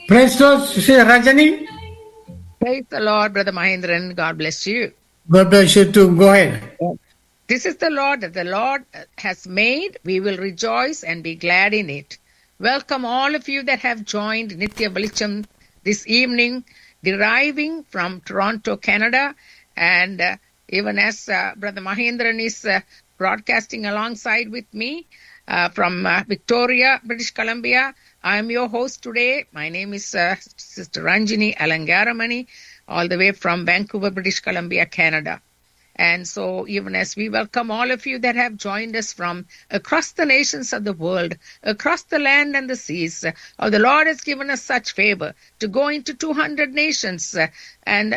Praise God, Sister Rajani. Praise the Lord, Brother Mahendran. God bless you. God bless you too. Go ahead. This is the Lord that the Lord has made. We will rejoice and be glad in it. Welcome all of you that have joined Nitya Balicham this evening, deriving from Toronto, Canada. And uh, even as uh, Brother Mahendran is uh, broadcasting alongside with me uh, from uh, Victoria, British Columbia, I am your host today. My name is uh, Sister Ranjini Alangaramani, all the way from Vancouver, British Columbia, Canada. And so, even as we welcome all of you that have joined us from across the nations of the world, across the land and the seas, oh, the Lord has given us such favor to go into 200 nations uh, and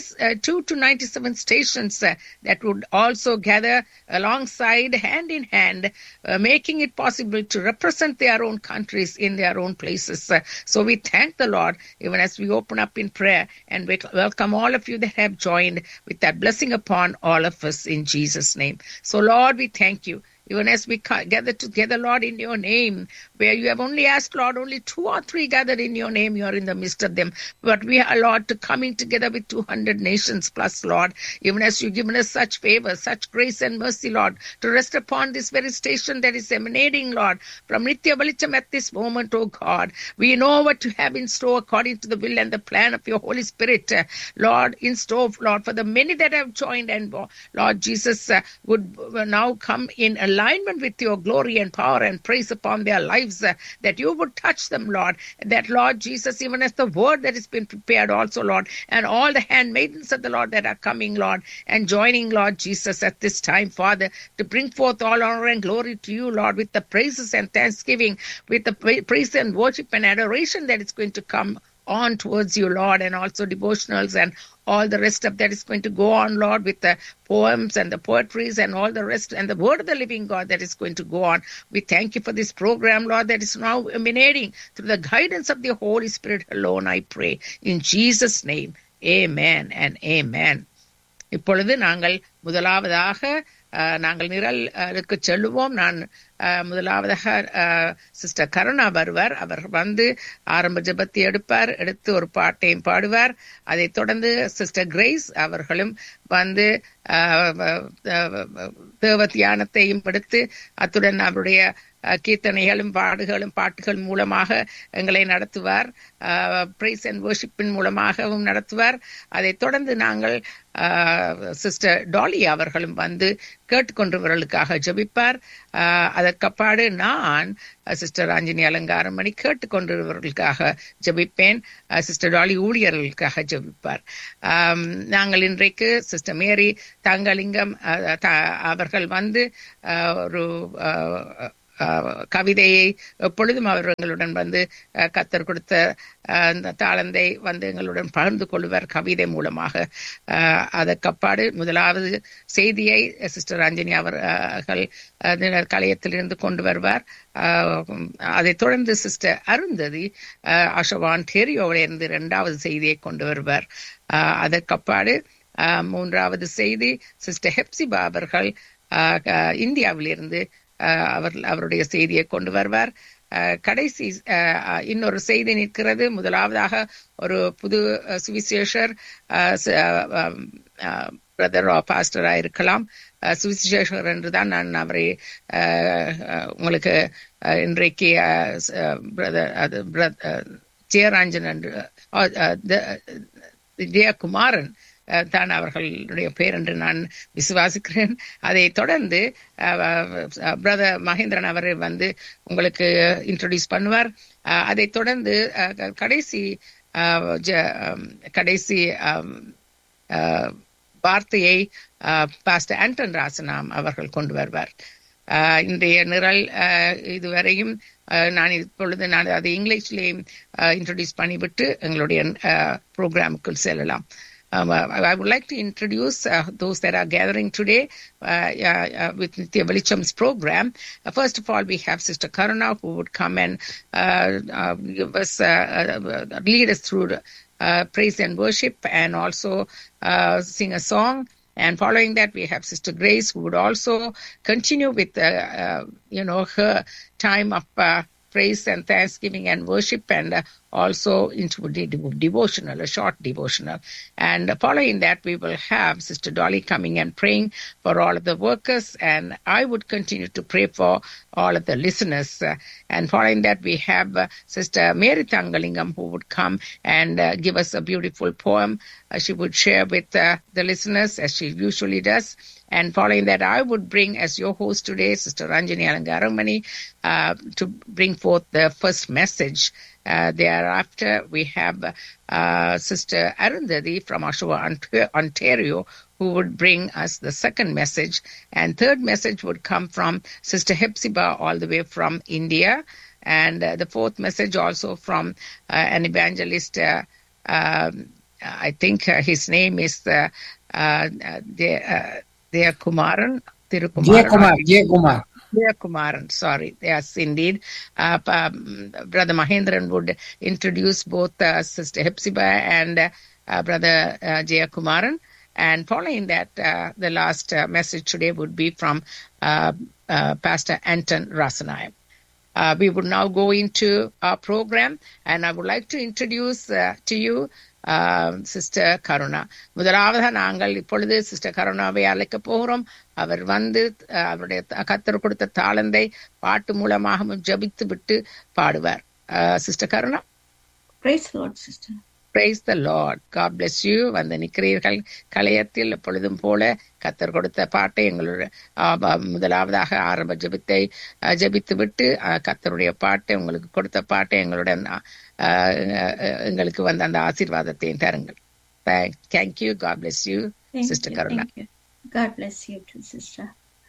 92 to 97 stations uh, that would also gather alongside, hand in hand, uh, making it possible to represent their own countries in their own places. Uh, so we thank the Lord even as we open up in prayer and we welcome all of you that have joined with that blessing upon all of us in Jesus' name. So, Lord, we thank you even as we gather together, Lord, in your name, where you have only asked, Lord, only two or three gathered in your name, you are in the midst of them. But we are, Lord, to coming together with 200 nations plus, Lord, even as you've given us such favor, such grace and mercy, Lord, to rest upon this very station that is emanating, Lord, from Nitya Balicham at this moment, oh God. We know what you have in store according to the will and the plan of your Holy Spirit, uh, Lord, in store, Lord, for the many that have joined and, Lord Jesus, uh, would now come in alignment with your glory and power and praise upon their lives, uh, that you would touch them, Lord. That, Lord Jesus, even as the word that has been prepared also, Lord, and all the handmaidens of the Lord that are coming, Lord, and joining, Lord Jesus, at this time, Father, to bring forth all honor and glory to you, Lord, with the praises and thanksgiving, with the praise and worship and adoration that is going to come on towards you, Lord, and also devotionals and all the rest of that is going to go on, Lord, with the poems and the poetries and all the rest and the word of the living God that is going to go on. We thank you for this program, Lord, that is now emanating through the guidance of the Holy Spirit alone, I pray. In Jesus' name, amen and amen. இப்பொழுது நாங்கள் முதலாவதாக நாங்கள் நிரலுக்கு செல்லுவோம் நான் முதலாவதாக sister Karuna வருவார் அவர் வந்து ஆரம்ப ஜபத்தை எடுப்பார் எடுத்து ஒரு பாட்டையும் பாடுவார் அதைத் தொடர்ந்து சிஸ்டர் கிரேஸ் அவர்களும் வந்து தேவ தியானத்தையும் எடுத்து அத்துடன் அவருடைய கீர்த்தனைகளும் பாடுகளும் பாட்டுகள் மூலமாக எங்களை நடத்துவார் பிரைஸ் அண்ட் வர்ஷிப்பின் மூலமாகவும் நடத்துவார் அதைத் தொடர்ந்து நாங்கள் சிஸ்டர் டாலி அவர்களும் வந்து கேட்டுக்கொண்டவர்களுக்காக ஜபிப்பார் அதற்கப்பாடு நான் சிஸ்டர் ஆஞ்சனி அலங்காரம் பண்ணி கேட்டுக்கொண்டவர்களுக்காக ஜபிப்பேன் சிஸ்டர் டாலி ஊழியர்களுக்காக ஜபிப்பார் நாங்கள் இன்றைக்கு சிஸ்டர் மேரி தங்கலிங்கம் அவர்கள் வந்து ஒரு கவிதையை எப்பொழுதும் அவர்களுடன் வந்து கத்தர் கொடுத்த அந்த தாளந்தை வந்து எங்களுடன் பகிர்ந்து கொள்வார் கவிதை மூலமாக அதற்கப்பாடு முதலாவது செய்தியை சிஸ்டர் ரஞ்சனி அவர்கள் கலையத்திலிருந்து கொண்டு வருவார் அதைத் தொடர்ந்து சிஸ்டர் அருந்ததி அஷவான் டேரியோவிலிருந்து இரண்டாவது செய்தியை கொண்டு வருவார் அதற்கப்பாடு மூன்றாவது செய்தி சிஸ்டர் ஹெப்சிபா அவர்கள் இந்தியாவிலிருந்து அவர் அவருடைய செய்தியை கொண்டு வருவார் கடைசி இன்னொரு செய்தி நிற்கிறது முதலாவதாக ஒரு புது சுவிசேஷர் பிரதர் பாஸ்டரா இருக்கலாம் சுவிசேஷர் என்றுதான் நான் அவரை உங்களுக்கு இன்றைக்கு அது ஜெயராஞ்சன் என்று ஜெயக்குமாரன் தான் அவர்களுடைய பேர் என்று நான் விசுவாசிக்கிறேன் அதை தொடர்ந்து பிரதர் மகேந்திரன் அவர் வந்து உங்களுக்கு இன்ட்ரோடியூஸ் பண்ணுவார் அதை தொடர்ந்து கடைசி கடைசி வார்த்தையை பாஸ்டர் ஆண்டன் ராசனாம் அவர்கள் கொண்டு வருவார் இன்றைய நிரல் இதுவரையும் நான் இப்பொழுது நான் அதை இங்கிலீஷ்லேயும் இன்ட்ரடியூஸ் பண்ணிவிட்டு எங்களுடைய ப்ரோக்ராமுக்குள் செல்லலாம் Um, I would like to introduce uh, those that are gathering today uh, uh, with Nitya Velicham's program. first of all, we have Sister Karuna who would come and give us, lead us through praise and worship and also sing a song. And following that, we have Sister Grace, who would also continue with, uh, uh, you know, her time of uh, praise and thanksgiving and worship and also into de- de- devotional, a short devotional. And following that, we will have Sister Dolly coming and praying for all of the workers. And I would continue to pray for all of the listeners. Uh, and following that, we have uh, Sister Mary Tangalingam who would come and uh, give us a beautiful poem. Uh, she would share with uh, the listeners as she usually does. And following that, I would bring as your host today, Sister Ranjani Alangaramani, uh, to bring forth the first message. Uh, thereafter, we have uh, Sister Arundhati from Oshawa, Ont- Ontario, who would bring us the second message. And third message would come from Sister Hepzibah, all the way from India. And uh, the fourth message also from uh, an evangelist, uh, um, I think uh, his name is uh, uh, De- uh, Dea Kumaran. Thirukumaran. Kumar, J. Kumar. Dear Kumaran, sorry. Yes, indeed. Uh, um, Brother Mahendran would introduce both uh, Sister Hepzibah and uh, uh, Brother uh, Jaya Kumaran. And following that, uh, the last uh, message today would be from uh, uh, Pastor Anton Rasanayam. Uh, we would now go into our program, and I would like to introduce uh, to you sister Karuna முதலாவதாக நாங்கள் இப்பொழுது sister கருணாவை அழைக்க போகிறோம் அவர் வந்து அஹ், அவருடைய த- கர்த்தர் கொடுத்த தாளந்தை பாட்டு மூலமாகவும் ஜபித்து விட்டு பாடுவார் sister Karuna Praise the Lord, sister. Praise the lord god bless you வந்து நிற்கிறீர்கள் கலையத்தில் எப்பொழுதும் போல கத்தர் கொடுத்த பாட்டை எங்களுடைய ஆ, ப- முதலாவதாக ஆரம்ப ஜெபித்தை ஆ, ஜெபித்து விட்டு ஆ, கத்தருடைய பாட்டை உங்களுக்கு கொடுத்த பாட்டை எங்களுடன் ஆ, ஆ, எங்களுக்கு வந்த அந்த ஆசீர்வாதத்தையும் தருங்கள் thank you god bless you Thank sister you, Karuna thank you. God bless you too, sister.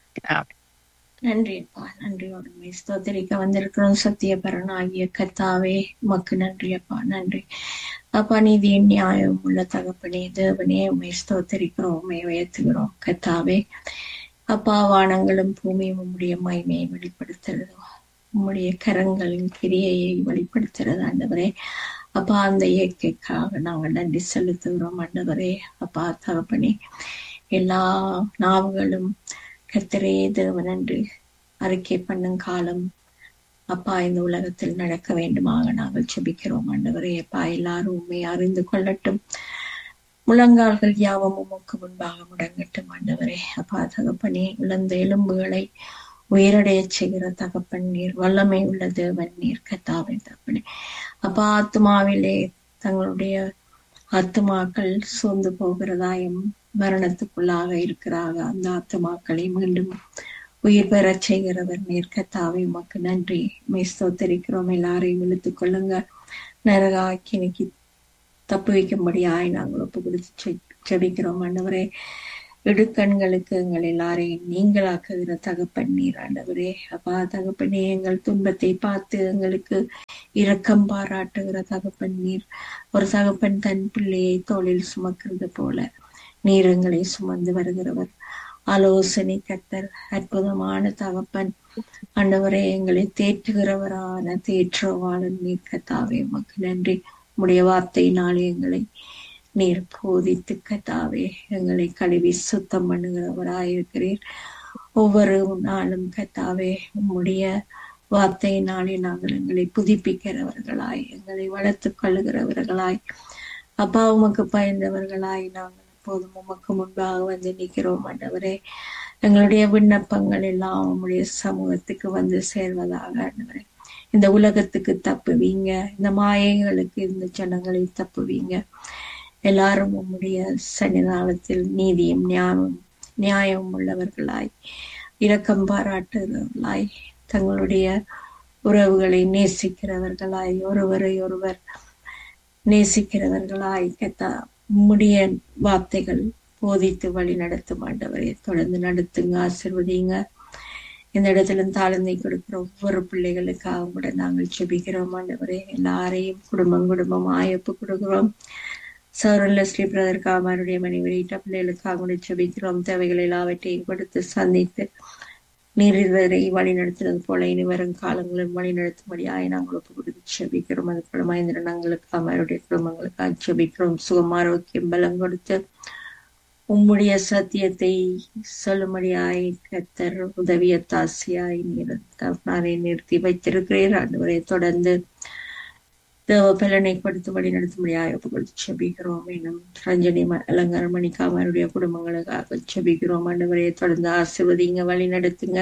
நன்றி அப்பா நன்றி உடனே ஸ்தோத்திரிக்க வந்திருக்கிறோம் சத்தியபரன் ஆகிய கத்தாவே உமக்கு நன்றி அப்பா நன்றி அப்பா நீதியின் நியாயம் உள்ள தகப்பனே தேவனே உண்மை ஸ்தோத்தரிக்கிறோம் உண்மை உயர்த்துகிறோம் கத்தாவே அப்பா வானங்களும் பூமியும் உம்முடைய மகிமையை வெளிப்படுத்துறது உம்முடைய கரங்களின் கிரியையை வெளிப்படுத்துறது ஆண்டவரே அப்பா அந்த இயற்கைக்காக நாங்கள் நன்றி செலுத்துகிறோம் ஆண்டவரே அப்பா தகப்பனே எல்லா நாவுகளும் கர்த்தரே தேவன் என்று அறிக்கை பண்ணும் காலம் அப்பா இந்த உலகத்தில் நடக்க வேண்டுமாக நாங்கள் செபிக்கிறோம் ஆண்டவரே அப்பா எல்லாரும் உண்மை அறிந்து கொள்ளட்டும் முழங்கால்கள் யாவும் உமக்கு முன்பாக முடங்கட்டும் ஆண்டவரே அப்பா தகப்பனே இழந்த எலும்புகளை உயிரடைய செய்கிற தகப்பன் நீர் வல்லமை உள்ள தேவன் நீர் கத்தாவே தகப்பனே அப்பா ஆத்மாவிலே தங்களுடைய ஆத்துமாக்கள் சோர்ந்து போகிறதாயும் மரணத்துக்குள்ளாக இருக்கிறாங்க அந்த ஆத்துமாக்களை மீண்டும் உயிர் பெறச் செய்கிறவர் நீர் கத்தாவே உமக்கு நன்றி மை ஸ்தோத்தரிக்கிறோம் எல்லாரையும் இழுத்துக் கொள்ளுங்க நரக ஆக்கினைக்கு தப்பு வைக்கும்படியாய் நாங்கள் ஒப்பு கொடுத்து செ- ஜெபிக்கிறோம் ஆண்டவரே இடுக்கண்களுக்கு எங்கள் எல்லாரையும் நீங்களாக்குகிற தகப்பன் நீர் ஆண்டவரே அப்பா தகப்பனே எங்கள் துன்பத்தை பார்த்து எங்களுக்கு இரக்கம் பாராட்டுகிற தகப்பன் நீர் ஒரு தகப்பன் தன் பிள்ளையை தோளில் சுமக்கிறது போல நீர் எங்களை சுமந்து வருகிறவர் ஆலோசனை கத்தர் அற்புதமான தகப்பன் ஆண்டவரே எங்களை தேற்றுகிறவரான தேற்றவாளன் நீர் கத்தாவே உமக்கு நன்றி உடைய வார்த்தையினாலே எங்களை நீர் போதித்து கத்தாவே எங்களை கழுவி சுத்தம் பண்ணுகிறவராயிருக்கிறீர் ஒவ்வொரு நாளும் கத்தாவே உம்முடைய வார்த்தையினாலே நாங்கள் எங்களை புதுப்பிக்கிறவர்களாய் எங்களை வளர்த்துக் கொள்ளுகிறவர்களாய் அப்பா உமக்கு பயந்தவர்களாய் நாங்கள் எப்போதும் உமக்கு முன்பாக வந்து நிற்கிறோம் ஆண்டவரே எங்களுடைய விண்ணப்பங்கள் எல்லாம் உம்முடைய சமூகத்துக்கு வந்து சேர்வதாக ஆண்டவரே இந்த உலகத்துக்கு தப்புவீங்க இந்த மாயைகளுக்கு இந்த ஜனங்களை தப்புவீங்க எல்லாரும் உம்முடைய சன்னிதானத்தில் நீதியும் ஞானம் நியாயம் உள்ளவர்களாய் இரக்கம் பாராட்டுகிறவர்களாய் தங்களுடைய உறவுகளை நேசிக்கிறவர்களாய் ஒருவரை ஒருவர் நேசிக்கிறவர்களாய் கத்தா உம்முடைய வார்த்தைகள் போதித்து வழி நடத்தும் ஆண்டவரை தொடர்ந்து நடத்துங்க ஆசிர்வதிங்க இந்த இடத்துல தாழ்ந்தை கொடுக்கிற ஒவ்வொரு பிள்ளைகளுக்காக கூட நாங்கள் செபிக்கிறோம் ஆண்டவரே எல்லாரையும் குடும்பம் குடும்பம் ஆயப்பு கொடுக்கிறோம் சௌரன் லெஸ்லி பிரதற்காக அவருடைய மனைவி ரீட்டா பிள்ளைகளுக்காக கூட செபிக்கிறோம் தேவைகள் எல்லாவற்றையும் கொடுத்து சந்தித்து நீர் இதுவரை வழி நடத்தினது போல இனி வரும் காலங்களில் வழி நடத்தும்படியாய் நாங்கள் ஒப்பு கொடுத்து செபிக்கிறோம் அது போல மகேந்திரனங்களுக்கு அவருடைய குடும்பங்களுக்காக செபிக்கிறோம் சுகம் ஆரோக்கியம் பலம் கொடுத்து உம்முடைய சத்தியத்தை சொல்லும்படியாய் கத்தர் உதவிய தாசியாய் நீர் தகப்பனாரை நிறுத்தி வைத்திருக்கிறீர் ஆண்டவரை தொடர்ந்து தேவ பலனை கொடுத்து வழி நடத்தும்படியாக ஒப்பு கொடுத்து செபிக்கிறோம் இன்னும் ரஞ்சனி ம- அலங்கார மணிக்காமருடைய குடும்பங்களுக்காக செபிக்கிறோம் ஆண்டவரே தொடர்ந்து ஆசிர்வதிங்க வழி நடத்துங்க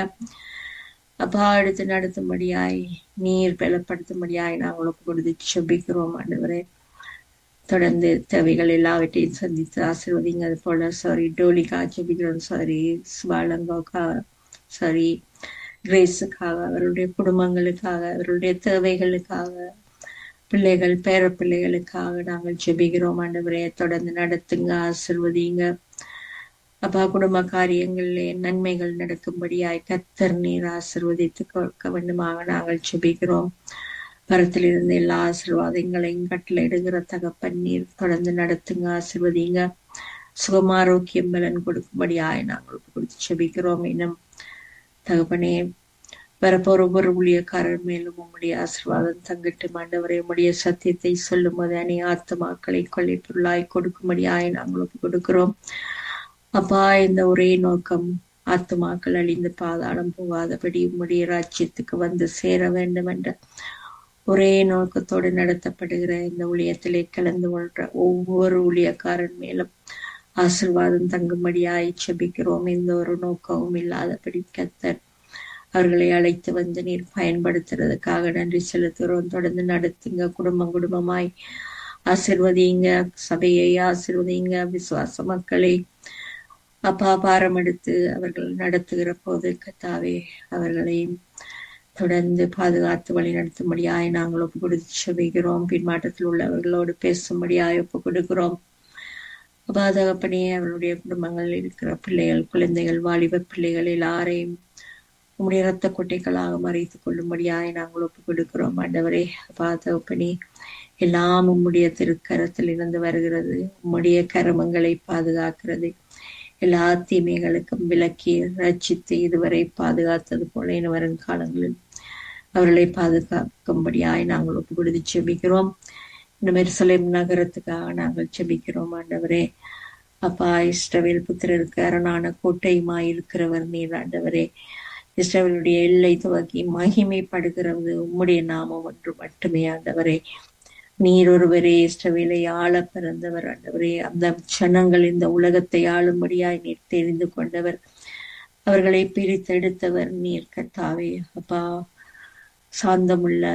அப்பா எடுத்து நடத்தும்படியாய் நீர் பலப்படுத்தும்படியாய் நாங்கள் ஒப்பு கொடுத்து செபிக்கிறோம் ஆண்டவரே தொடர்ந்து தேவைகள் எல்லாவற்றையும் சந்தித்து ஆசீர்வதிங்க அது போல சாரி டோலிக்கா ஜெபிக்கிறோம் சாரி சிவாலங்கோக்கா சாரி கிரேஸுக்காக அவருடைய குடும்பங்களுக்காக அவருடைய தேவைகளுக்காக பிள்ளைகள் பேர பிள்ளைகளுக்காக நாங்கள் ஜெபிக்கிறோம் ஆண்டவரே தொடர்ந்து நடத்துங்க ஆசிர்வதிங்க அப்பா குடும்ப காரியங்களிலே நன்மைகள் நடக்கும்படியாய் கத்தர் நீர் ஆசிர்வதித்து கொடுக்க வேண்டுமாக நாங்கள் ஜெபிக்கிறோம் பரத்திலிருந்து எல்லா ஆசீர்வாதங்களையும் கட்டளையிடுகிற தகப்பன் நீர் தொடர்ந்து நடத்துங்க ஆசிர்வதிங்க சுகமாரோக்கியம் பலன் கொடுக்கும்படியாய் நாங்கள் கொடுத்து செபிக்கிறோம் இன்னும் தகப்பனே வரப்போற ஒவ்வொரு ஊழியக்காரர் மேலும் உம்முடைய ஆசீர்வாதம் தங்கட்டு ஆண்டவரே உம்முடைய சத்தியத்தை சொல்லும் போது அணி ஆத்மாக்களை கொள்ளை பொருளாய் கொடுக்கும்படியாய் நாங்கள் ஒப்புக் கொடுக்கிறோம் அப்பா இந்த ஒரே நோக்கம் ஆத்மாக்கள் அழிந்து பாதாளம் போகாதபடி உம்முடைய ராஜ்யத்துக்கு வந்து சேர வேண்டும் என்ற ஒரே நோக்கத்தோடு நடத்தப்படுகிற இந்த ஊழியத்திலே கலந்து கொள்ற ஒவ்வொரு ஊழியக்காரன் மேலும் ஆசிர்வாதம் தங்கும்படியாய் செபிக்கிறோம் எந்த ஒரு நோக்கமும் இல்லாதபடி கத்தர் அவர்களை அழைத்து வந்து நீர் பயன்படுத்துறதுக்காக நன்றி செலுத்துகிறோம் தொடர்ந்து நடத்துங்க குடும்பம் குடும்பமாய் ஆசிர்வதிங்க சபையை ஆசிர்வதிங்க விசுவாச மக்களை அப்பா பாரம் எடுத்து அவர்கள் நடத்துகிற போது கத்தாவே அவர்களையும் தொடர்ந்து பாதுகாத்து வழி நடத்தும்படியாய் நாங்கள் ஒப்பு கொடுத்து செபிக்கிறோம் பின்மாற்றத்தில் உள்ளவர்களோடு பேசும்படியாய் ஒப்பு கொடுக்கிறோம் பாதகப்பனே அவர்களுடைய குடும்பங்களில் இருக்கிற பிள்ளைகள் குழந்தைகள் வாலிப பிள்ளைகள் எல்லாரையும் உம்முடைய இரத்த கொட்டைகளாக மறைத்துக் கொள்ளும்படியாய் நாங்கள் ஒப்பு கொடுக்கிறோம் ஆண்டவரே பாதகப்பனே எல்லாம் உம்முடைய திருக்கரத்தில் இருந்து வருகிறது உம்முடைய கரமங்களை பாதுகாக்கிறது எல்லா தீமைகளுக்கும் விலக்கி ரட்சித்து இதுவரை பாதுகாத்தது போல இனி வரும் காலங்களில் அவர்களை பாதுகாக்கும்படியாய் நாங்கள் ஒப்பு கொடுத்து செபிக்கிறோம் இந்த மெருசலேம் நகரத்துக்காக நாங்கள் செபிக்கிறோம் ஆண்டவரே அப்பா இஸ்ரவேல் புத்திரருக்கு அரணான கோட்டையுமாய் இருக்கிறவர் நீர் ஆண்டவரே இஸ்ரவேலுடைய எல்லை துவக்கி மகிமைப்படுகிறது உம்முடைய நாமம் ஒன்று மட்டுமே ஆண்டவரே நீர் ஒருவரே இஸ்ரவேலை ஆள பிறந்தவர் ஆண்டவரே அந்த சனங்கள் இந்த உலகத்தை ஆளும்படியாய் நீர் தெரிந்து கொண்டவர் அவர்களை பிரித்தெடுத்தவர் நீர் கத்தாவே அப்பா சாந்தமுள்ள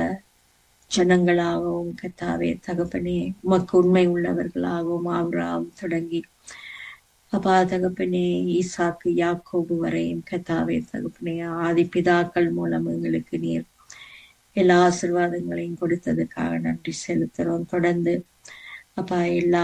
ஜனங்களாகவும் கத்தாவே தகப்பனே உமக்கு உண்மை உள்ளவர்களாகவும் ஆவராம் தொடங்கி அப்பா தகப்பனே ஈசாக்கு யாக்கோபு வரையும் கத்தாவே தகப்பனே ஆதி பிதாக்கள் மூலம் எங்களுக்கு நீர் எல்லா ஆசிர்வாதங்களையும் கொடுத்ததுக்காக நன்றி செலுத்துறோம் தொடர்ந்து அப்பா எல்லா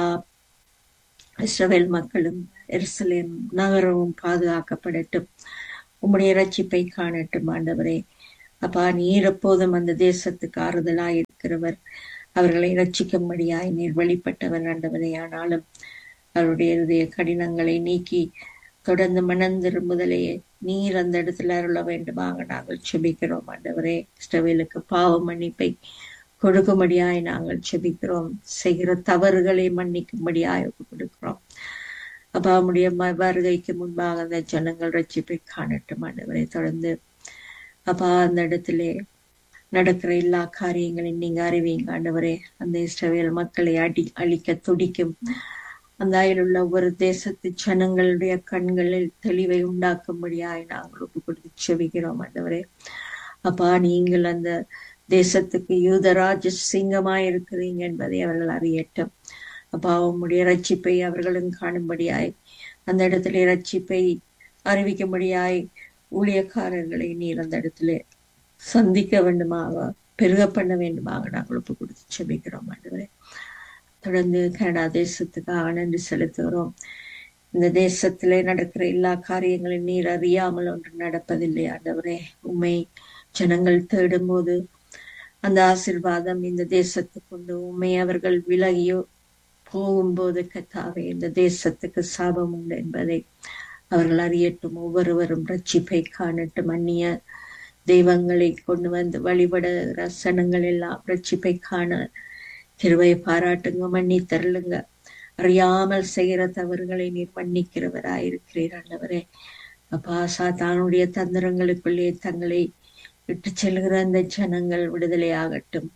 இஸ்ரவேல் மக்களும் எருசலேம் நகரமும் பாதுகாக்கப்படட்டும் உம்முடைய ரட்சிப்பை காணட்டும் ஆண்டவரே அப்பா நீர் எப்போதும் அந்த தேசத்துக்கு ஆறுதலாய் இருக்கிறவர் அவர்களை ரட்சிக்கும்படியாய் நீர் வெளிப்பட்டவர் ஆண்டவரே ஆனாலும் அவருடைய இருதய கடினங்களை நீக்கி தொடர்ந்து மணந்திரும்புதலே நீர் அந்த இடத்துல அருள வேண்டுமாக நாங்கள் செபிக்கிறோம் ஆண்டவரே இஸ்ரவேலுக்கு பாவ மன்னிப்பை கொடுக்கும்படியாய் நாங்கள் செபிக்கிறோம் செய்கிற தவறுகளை மன்னிக்கும்படியாய் ஒப்புக் கொடுக்கிறோம் அப்பா நம்முடைய ம- வருகைக்கு முன்பாக அந்த ஜனங்கள் ரட்சிப்பை காணட்டும் ஆண்டவரை தொடர்ந்து அப்பா அந்த இடத்திலே நடக்கிற எல்லா காரியங்களையும் நீங்க அறிவீங்க ஆண்டவரே அந்த இஸ்ரவேல் மக்களை அடி அழிக்க துடிக்கும் அந்த அயலுள்ள ஒவ்வொரு தேசத்து ஜனங்களுடைய கண்களில் தெளிவை உண்டாக்கும்படியாய் நாங்கள் ஒப்பு கொடுத்து செபிக்கிறோம் ஆண்டவரே அப்பா நீங்கள் அந்த தேசத்துக்கு யூதராஜ சிங்கமாய் இருக்கிறீங்க என்பதை அவர்கள் அறியட்டும் அப்பா உம்முடைய ரட்சிப்பை அவர்களும் காணும்படியாய் அந்த இடத்துல ரட்சிப்பை அறிவிக்கும்படியாய் ஊழியக்காரர்களை நீர் அந்த இடத்துல சந்திக்க வேண்டுமாக பெருக பண்ண வேண்டுமாக நாங்கள் ஒப்பு கொடுத்து செபிக்கிறோம் ஆண்டவரே தொடர்ந்து கனடா தேசத்துக்காக நன்றி செலுத்துகிறோம் இந்த தேசத்திலே நடக்கிற எல்லா காரியங்களையும் நீர் அறியாமல் ஒன்று நடப்பதில்லை ஆண்டவரே உண்மை ஜனங்கள் தேடும்போது அந்த ஆசிர்வாதம் இந்த தேசத்துக்கு உண்டு உண்மை அவர்கள் விலகியோ போகும்போது கத்தாவே இந்த தேசத்துக்கு சாபம் உண்டு என்பதை அவர்கள் அறியட்டும் ஒவ்வொருவரும் ரட்சிப்பை காணட்டும் அந்நிய தெய்வங்களை கொண்டு வந்து வழிபடுகிற சனங்கள் எல்லாம் ரட்சிப்பை காண கிருவை பாராட்டுங்க மன்னி தருளுங்க அறியாமல் செய்கிற தவறுகளை நீர் மன்னிக்கிறவராயிருக்கிறீர் ஆண்டவரே அப்பா சாத்தானுடைய தந்திரங்களுக்குள்ளே தங்களை விட்டு செல்கிற அந்த ஜனங்கள் விடுதலை ஆகட்டும்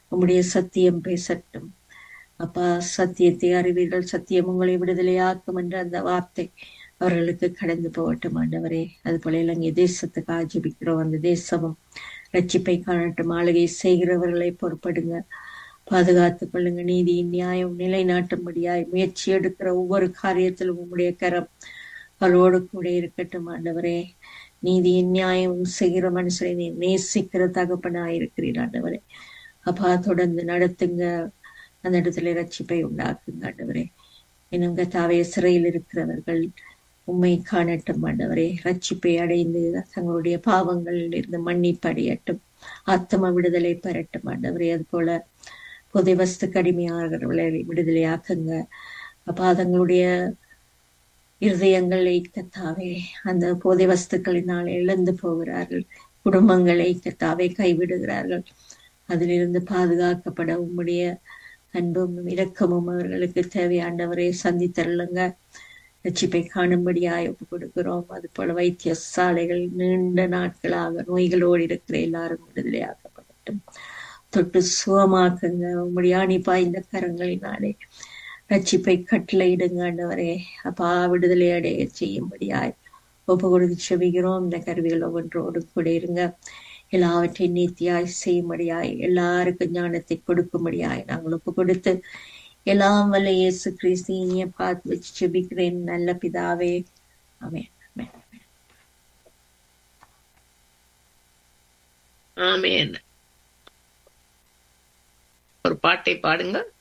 உம்முடைய சத்தியம் பேசட்டும் அப்பா சத்தியத்தை அறிவீர்கள் சத்தியம் உங்களை விடுதலையாக்கும் என்ற அந்த வார்த்தை அவர்களுக்கு கடந்து போகட்டும் ஆண்டவரே அது போல இலங்கை தேசத்துக்கு ஆஜபிக்கிறோம் அந்த தேசமும் ரட்சிப்பை காணட்டும் ஆளுகை செய்கிறவர்களை பொறுப்படுங்க பாதுகாத்துக் கொள்ளுங்க நீதியின் நியாயம் நிலைநாட்டும்படியாய் முயற்சி எடுக்கிற ஒவ்வொரு காரியத்திலும் உம்முடைய கரம் அவளோடு கூட இருக்கட்டும் ஆண்டவரே நீதியின் நியாயம் செய்கிற மனுஷரை நீ நேசிக்கிற தகப்பனாய் இருக்கிறீர் ஆண்டவரே அப்பா தொடர்ந்து நடத்துங்க அந்த இடத்துல ரட்சிப்பை உண்டாக்குங்க ஆண்டவரே இன்னும் கத்தாவே சிறையில் இருக்கிறவர்கள் உண்மை காணட்டும் ஆண்டவரே ரட்சிப்பை அடைந்து தங்களுடைய பாவங்களில் இருந்து மன்னிப்பு அடையட்டும் ஆத்தம விடுதலை பெறட்டும் ஆண்டவரே அது போல புதை வஸ்து கடுமையாகிறவர்களை விடுதலையாக்குங்க அப்ப தங்களுடைய இருதயங்களை கத்தாவே அந்த போதை வஸ்துக்களினால் இழந்து போகிறார்கள் குடும்பங்களை கத்தாவே கைவிடுகிறார்கள் அதிலிருந்து பாதுகாக்கப்பட உம்முடைய அன்பும் இரக்கமும் அவர்களுக்கு தேவையாண்டவரை சந்தித்தருளுங்க ரட்சிப்பை காணும்படியாய் ஒப்பு கொடுக்கிறோம் அது போல வைத்தியசாலைகள் நீண்ட நாட்களாக நோய்களோடு இருக்கிற எல்லாரும் விடுதலையாக்கப்படட்டும் தொட்டு சுகமாக்குங்க உம்முடைய அணி பாய்ந்த கரங்களினாலே ரட்சிப்பை கட்டளையிடுங்க ஆண்டவரே அப்பா விடுதலை அடைய செய்யும்படியாய் ஒப்பு கொடுத்து செவிகிறோம் இந்த கருவிகள் ஒவ்வொன்றோடு கூட இருங்க எல்லாவற்றையும் நீத்தியாய் செய்யும்படியாய் எல்லாருக்கும் ஞானத்தை கொடுக்கும்படியாய் நாங்கள் ஒப்பு கொடுத்து எல்லாம் வல்ல இயேசு கிறிஸ்து இனிய பார்த்து வச்சு செபிக்கிறேன் நல்ல பிதாவே ஆமென் ஆமென் ஆமென் ஒரு பாட்டை பாடுங்க